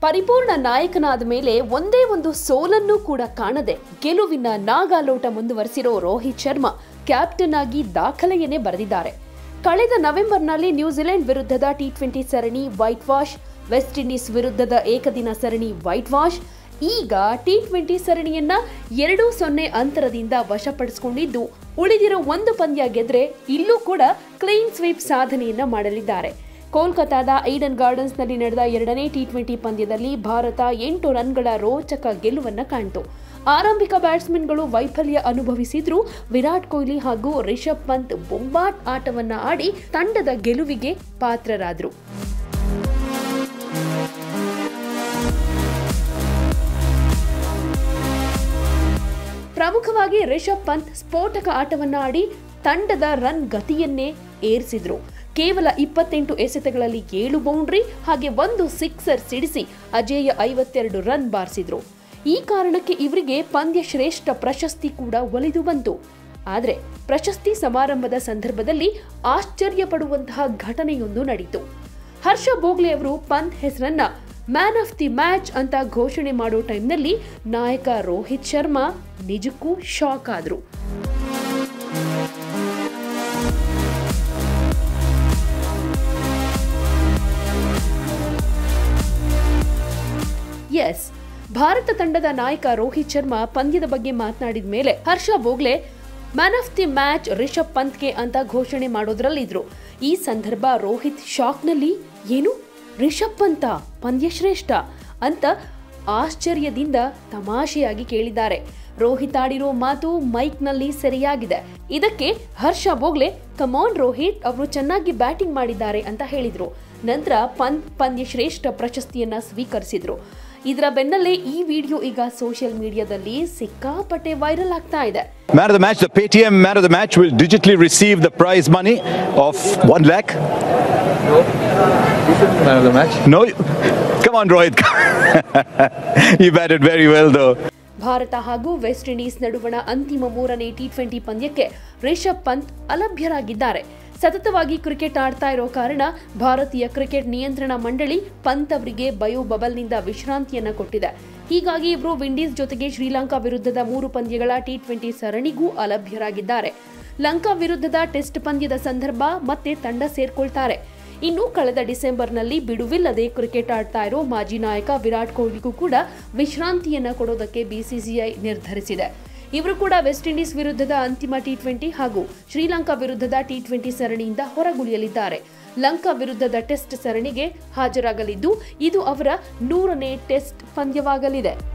ಪರಿಪೂರ್ಣ ನಾಯಕನಾದ ಮೇಲೆ ಒಂದೇ ಒಂದು ಸೋಲನ್ನು ಕೂಡ ಕಾಣದೆ ಗೆಲುವಿನ ನಾಗಾಲೋಟ ಮುಂದುವರೆಸಿರೋ ರೋಹಿತ್ ಶರ್ಮಾ ಕ್ಯಾಪ್ಟನ್ ಆಗಿ ದಾಖಲೆಯನ್ನೇ ಬರೆದಿದ್ದಾರೆ ಕಳೆದ ನವೆಂಬರ್ನಲ್ಲಿ ನ್ಯೂಜಿಲೆಂಡ್ ವಿರುದ್ಧದ ಟಿ ಟ್ವೆಂಟಿ ಸರಣಿ ವೈಟ್ ವಾಶ್ ವೆಸ್ಟ್ ಇಂಡೀಸ್ ವಿರುದ್ಧದ ಏಕದಿನ ಸರಣಿ ವೈಟ್ ವಾಶ್ ಈಗ ಟಿ ಟ್ವೆಂಟಿ ಸರಣಿಯನ್ನ ಎರಡು ಸೊನ್ನೆ ಅಂತರದಿಂದ ವಶಪಡಿಸಿಕೊಂಡಿದ್ದು ಉಳಿದಿರೋ ಒಂದು ಪಂದ್ಯ ಗೆದ್ರೆ ಇಲ್ಲೂ ಕೂಡ ಕ್ಲೀನ್ ಸ್ವೀಪ್ ಸಾಧನೆಯನ್ನ ಮಾಡಲಿದ್ದಾರೆ ಕೋಲ್ಕತಾದ ಐಡನ್ ಗಾರ್ಡನ್ಸ್ನಲ್ಲಿ ನಡೆದ ಎರಡನೇ ಟಿ ಟ್ವೆಂಟಿ ಪಂದ್ಯದಲ್ಲಿ ಭಾರತ ಎಂಟು ರನ್ಗಳ ರೋಚಕ ಗೆಲುವನ್ನ ಕಾಣ್ತು ಆರಂಭಿಕ ಬ್ಯಾಟ್ಸ್ಮನ್ಗಳು ವೈಫಲ್ಯ ಅನುಭವಿಸಿದ್ರು ವಿರಾಟ್ ಕೊಹ್ಲಿ ಹಾಗೂ ರಿಷಬ್ ಪಂತ್ ಬೊಂಬಾಟ್ ಆಟವನ್ನ ಆಡಿ ತಂಡದ ಗೆಲುವಿಗೆ ಪಾತ್ರರಾದ್ರು ಪ್ರಮುಖವಾಗಿ ರಿಷಬ್ ಪಂತ್ ಸ್ಫೋಟಕ ಆಟವನ್ನ ಆಡಿ ತಂಡದ ರನ್ ಗತಿಯನ್ನೇ ಏರಿಸಿದ್ರು ಕೇವಲ ಇಪ್ಪತ್ತೆಂಟು ಎಸೆತಗಳಲ್ಲಿ ಏಳು ಬೌಂಡ್ರಿ ಹಾಗೆ ಒಂದು ಸಿಕ್ಸರ್ ಸಿಡಿಸಿ ಅಜೇಯ ಐವತ್ತೆರಡು ರನ್ ಬಾರಿಸಿದ್ರು ಈ ಕಾರಣಕ್ಕೆ ಇವರಿಗೆ ಪಂದ್ಯ ಶ್ರೇಷ್ಠ ಪ್ರಶಸ್ತಿ ಕೂಡ ಒಲಿದು ಬಂತು ಆದರೆ ಪ್ರಶಸ್ತಿ ಸಮಾರಂಭದ ಸಂದರ್ಭದಲ್ಲಿ ಆಶ್ಚರ್ಯ ಪಡುವಂತಹ ಘಟನೆಯೊಂದು ನಡೆಯಿತು ಹರ್ಷ ಬೋಗ್ಲೆ ಅವರು ಪಂತ್ ಹೆಸರನ್ನ ಮ್ಯಾನ್ ಆಫ್ ದಿ ಮ್ಯಾಚ್ ಅಂತ ಘೋಷಣೆ ಮಾಡೋ ಟೈಮ್ನಲ್ಲಿ ನಾಯಕ ರೋಹಿತ್ ಶರ್ಮಾ ನಿಜಕ್ಕೂ ಶಾಕ್ ಆದ್ರು ಎಸ್ ಭಾರತ ತಂಡದ ನಾಯಕ ರೋಹಿತ್ ಶರ್ಮಾ ಪಂದ್ಯದ ಬಗ್ಗೆ ಮಾತನಾಡಿದ ಮೇಲೆ Harsha Bhogle man of the match Rishabh ಪಂತ್ಗೆ ಅಂತ ಘೋಷಣೆ ಮಾಡೋದ್ರಲ್ಲಿದ್ರು ಈ ಸಂದರ್ಭ ರೋಹಿತ್ ಶಾಕ್ನಲ್ಲಿ ಏನು ರಿಷಬ್ ಪಂತ ಪಂದ್ಯ ಶ್ರೇಷ್ಠ ಅಂತ ಆಶ್ಚರ್ಯದಿಂದ ತಮಾಷೆಯಾಗಿ ಕೇಳಿದ್ದಾರೆ ರೋಹಿತ್ ಆಡಿರೋ ಮಾತು ಮೈಕ್ನಲ್ಲಿ ಸರಿಯಾಗಿದೆ ಇದಕ್ಕೆ ಹರ್ಷ ಬೋಗ್ಲೆ ಕಮಾನ್ ರೋಹಿತ್ ಅವರು ಚೆನ್ನಾಗಿ ಬ್ಯಾಟಿಂಗ್ ಮಾಡಿದ್ದಾರೆ ಅಂತ ಹೇಳಿದ್ರು ನಂತರ ಪಂತ್ ಪಂದ್ಯ ಶ್ರೇಷ್ಠ ಪ್ರಶಸ್ತಿಯನ್ನ ಸ್ವೀಕರಿಸಿದ್ರು ಇದರ ಬೆನ್ನಲ್ಲೇ ಈ ವಿಡಿಯೋ ಈಗ ಸೋಷಿಯಲ್ ಮೀಡಿಯಾದಲ್ಲಿ ಸಿಕ್ಕಾಪಟ್ಟೆ ವೈರಲ್ ಆಗ್ತಾ ಇದೆ Man of the match, the Paytm man of the match will digitally receive the prize money of one lakh. Man of the match. No, come on, Rohit. you batted very well, though. Bharat ಹಾಗೂ West Indies ನಡುವಣ ಅಂತಿಮ ಮೂರನೇ T twenty ಪಂದ್ಯಕ್ಕೆ ರಿಷಬ್ ಪಂತ್ ಅಲಭ್ಯರಾಗಿದ್ದಾರೆ ಸತತವಾಗಿ cricket ಆಡ್ತಾ ಇರೋ ಕಾರಣ ಭಾರತೀಯ ಕ್ರಿಕೆಟ್ ನಿಯಂತ್ರಣ ಮಂಡಳಿ ಪಂತ್ ಅವರಿಗೆ ಬಯೋ ಬಬಲ್ನಿಂದ ವಿಶ್ರಾಂತಿಯನ್ನ ಕೊಟ್ಟಿದೆ ಹೀಗಾಗಿ ಇವರು ವಿಂಡೀಸ್ ಜೊತೆಗೆ ಶ್ರೀಲಂಕಾ ವಿರುದ್ಧದ ಮೂರು ಪಂದ್ಯಗಳ ಟಿ ಟ್ವೆಂಟಿ ಸರಣಿಗೂ ಅಲಭ್ಯರಾಗಿದ್ದಾರೆ ಲಂಕಾ ವಿರುದ್ಧದ ಟೆಸ್ಟ್ ಪಂದ್ಯದ ಸಂದರ್ಭ ಮತ್ತೆ ತಂಡ ಸೇರ್ಕೊಳ್ತಾರೆ ಇನ್ನು ಕಳೆದ ಡಿಸೆಂಬರ್ನಲ್ಲಿ ಬಿಡುವಿಲ್ಲದೆ ಕ್ರಿಕೆಟ್ ಆಡ್ತಾ ಇರೋ ಮಾಜಿ ನಾಯಕ ವಿರಾಟ್ ಕೊಹ್ಲಿಗೂ ಕೂಡ ವಿಶ್ರಾಂತಿಯನ್ನ ಕೊಡೋದಕ್ಕೆ ಬಿಸಿಸಿಐ ನಿರ್ಧರಿಸಿದೆ ಇವರು ಕೂಡ ವೆಸ್ಟ್ ಇಂಡೀಸ್ ವಿರುದ್ಧದ ಅಂತಿಮ ಟಿ ಟ್ವೆಂಟಿ ಹಾಗೂ ಶ್ರೀಲಂಕಾ ವಿರುದ್ಧದ ಟಿ ಟ್ವೆಂಟಿ ಸರಣಿಯಿಂದ ಹೊರಗುಳಿಯಲಿದ್ದಾರೆ ಲಂಕಾ ವಿರುದ್ಧದ ಟೆಸ್ಟ್ ಸರಣಿಗೆ ಹಾಜರಾಗಲಿದ್ದು ಇದು ಅವರ ನೂರನೇ ಟೆಸ್ಟ್ ಪಂದ್ಯವಾಗಲಿದೆ